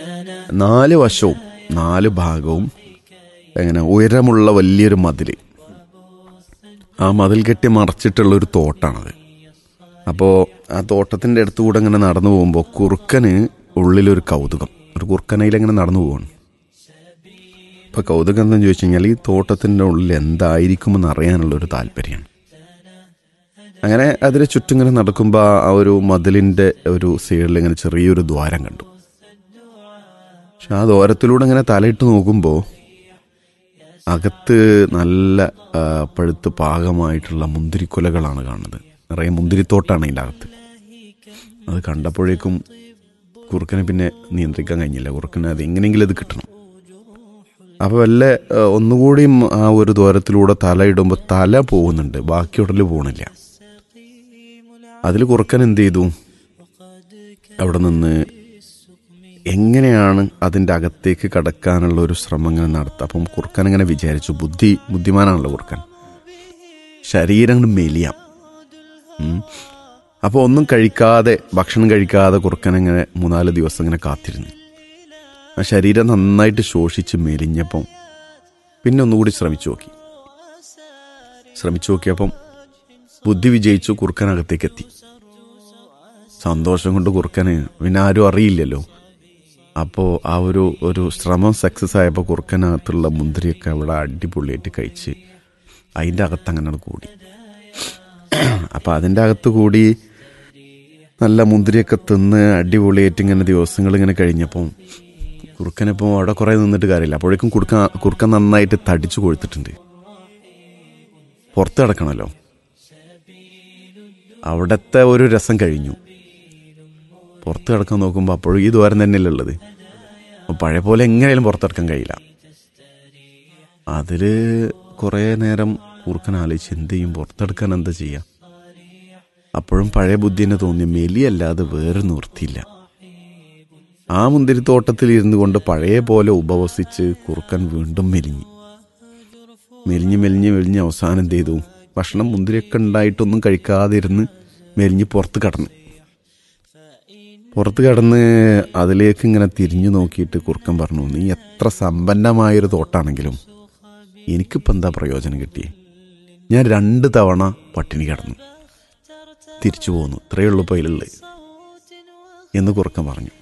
നാല് വശവും നാല് ഭാഗവും എങ്ങനെ ഉയരമുള്ള വലിയൊരു മതിൽ ആ മതിൽ കെട്ടി മറച്ചിട്ടുള്ള ഒരു തോട്ടാണത് അപ്പോൾ ആ തോട്ടത്തിൻ്റെ അടുത്തുകൂടെ ഇങ്ങനെ നടന്നു പോകുമ്പോൾ കുറുക്കന് ഉള്ളിലൊരു കൗതുകം ഒരു കുറുക്കനയിലിങ്ങനെ നടന്നു പോവാണ് ഇപ്പം കൗതുകം എന്താണെന്ന് ചോദിച്ചു കഴിഞ്ഞാൽ ഈ തോട്ടത്തിൻ്റെ ഉള്ളിൽ എന്തായിരിക്കുമെന്ന് അറിയാനുള്ളൊരു താല്പര്യമാണ് അങ്ങനെ അതിന് ചുറ്റും ഇങ്ങനെ നടക്കുമ്പോൾ ആ ഒരു മതിലിൻ്റെ ഒരു സൈഡിൽ ഇങ്ങനെ ചെറിയൊരു ദ്വാരം കണ്ടു പക്ഷെ ആ ദ്വാരത്തിലൂടെ ഇങ്ങനെ തലയിട്ട് നോക്കുമ്പോൾ അകത്ത് നല്ല ആ, പഴുത്ത് പാകമായിട്ടുള്ള മുന്തിരിക്കുലകളാണ് കാണുന്നത് നിറയെ മുന്തിരിത്തോട്ടാണ് അതിൻ്റെ അകത്ത് അത് കണ്ടപ്പോഴേക്കും കുറുക്കനെ പിന്നെ നിയന്ത്രിക്കാൻ കഴിഞ്ഞില്ല കുറുക്കന് അത് എങ്ങനെയെങ്കിലും അത് കിട്ടണം അപ്പോൾ വല്ല ആ, ഒന്നുകൂടിയും ആ ഒരു ദ്വാരത്തിലൂടെ തല ഇടുമ്പോൾ തല പോകുന്നുണ്ട് ബാക്കി ഉടല് പോകണില്ല അതിൽ കുറുക്കൻ എന്ത് ചെയ്തു അവിടെ നിന്ന് എങ്ങനെയാണ് അതിൻ്റെ അകത്തേക്ക് കടക്കാനുള്ള ഒരു ശ്രമം ഇങ്ങനെ നടത്തുക അപ്പം കുറുക്കൻ ഇങ്ങനെ വിചാരിച്ചു ബുദ്ധി ബുദ്ധിമാനാണല്ലോ കുറുക്കൻ ശരീരം അങ്ങട് മെലിയാം ഉം. അപ്പോൾ ഒന്നും കഴിക്കാതെ ഭക്ഷണം കഴിക്കാതെ കുറുക്കൻ ഇങ്ങനെ മൂന്നാല് ദിവസം ഇങ്ങനെ കാത്തിരുന്നു ആ ശരീരം നന്നായിട്ട് ശോഷിച്ച് മെലിഞ്ഞപ്പം പിന്നെ ഒന്നുകൂടി ശ്രമിച്ചു നോക്കി ശ്രമിച്ചു നോക്കിയപ്പം ബുദ്ധി വിജയിച്ചു കുറുക്കനകത്തേക്ക് എത്തി സന്തോഷം കൊണ്ട് കുറുക്കന് പിന്നെ ആരും അറിയില്ലല്ലോ അപ്പോൾ ആ ഒരു ഒരു ശ്രമം സക്സസ് ആയപ്പോൾ കുറുക്കനകത്തുള്ള മുന്തിരിയൊക്കെ അവിടെ അടിപൊളിയായിട്ട് കഴിച്ച് അതിൻ്റെ അകത്ത് അങ്ങനെ കൂടി അപ്പോൾ അതിൻ്റെ അകത്ത് കൂടി നല്ല മുന്തിരിയൊക്കെ തിന്ന് അടിപൊളിയായിട്ട് ഇങ്ങനെ ദിവസങ്ങൾ ഇങ്ങനെ കഴിഞ്ഞപ്പം കുറുക്കനിപ്പോൾ അവിടെ കുറേ നിന്നിട്ട് കാര്യമില്ല അപ്പോഴേക്കും കുറുക്കൻ കുറുക്കൻ നന്നായിട്ട് തടിച്ചു കൊഴുത്തിട്ടുണ്ട് പുറത്ത് കിടക്കണമല്ലോ അവിടുത്തെ ഒരു രസം കഴിഞ്ഞു പുറത്ത് കിടക്കാൻ നോക്കുമ്പോൾ അപ്പോഴും ഈ ദ്വാരം തന്നെയല്ലേ ഉള്ളത് അപ്പോൾ പഴയ പോലെ എങ്ങനെയാലും പുറത്തിറക്കാൻ കഴിയില്ല അതിൽ കുറേ നേരം കുറുക്കൻ ആലോചിച്ച് എന്ത് ചെയ്യും പുറത്തെടുക്കാൻ എന്താ ചെയ്യുക അപ്പോഴും പഴയ ബുദ്ധി തന്നെ തോന്നി മെലിയല്ലാതെ വേറെ നിവൃത്തിയില്ല ആ മുന്തിരിത്തോട്ടത്തിൽ ഇരുന്നു കൊണ്ട് പഴയ പോലെ ഉപവസിച്ച് കുറുക്കൻ വീണ്ടും മെലിഞ്ഞു മെലിഞ്ഞ് മെലിഞ്ഞ് മെലിഞ്ഞ് അവസാനം എന്ത് ചെയ്തു ഭക്ഷണം മുന്തിരിയൊക്കെ ഉണ്ടായിട്ടൊന്നും കഴിക്കാതെ ഇരുന്ന് മെലിഞ്ഞ് പുറത്ത് കടന്നു പുറത്ത് കടന്ന് അതിലേക്ക് ഇങ്ങനെ തിരിഞ്ഞു നോക്കിയിട്ട് കുറുക്കൻ പറഞ്ഞു നീ എത്ര സമ്പന്നമായൊരു തോട്ടാണെങ്കിലും എനിക്കിപ്പോൾ എന്താ പ്രയോജനം കിട്ടിയേ ഞാൻ രണ്ട് തവണ പട്ടിണി കിടന്നു തിരിച്ചു പോന്നു ഇത്രയേ ഉള്ളൂ പൈലുള്ളത് എന്ന് കുറുക്കൻ പറഞ്ഞു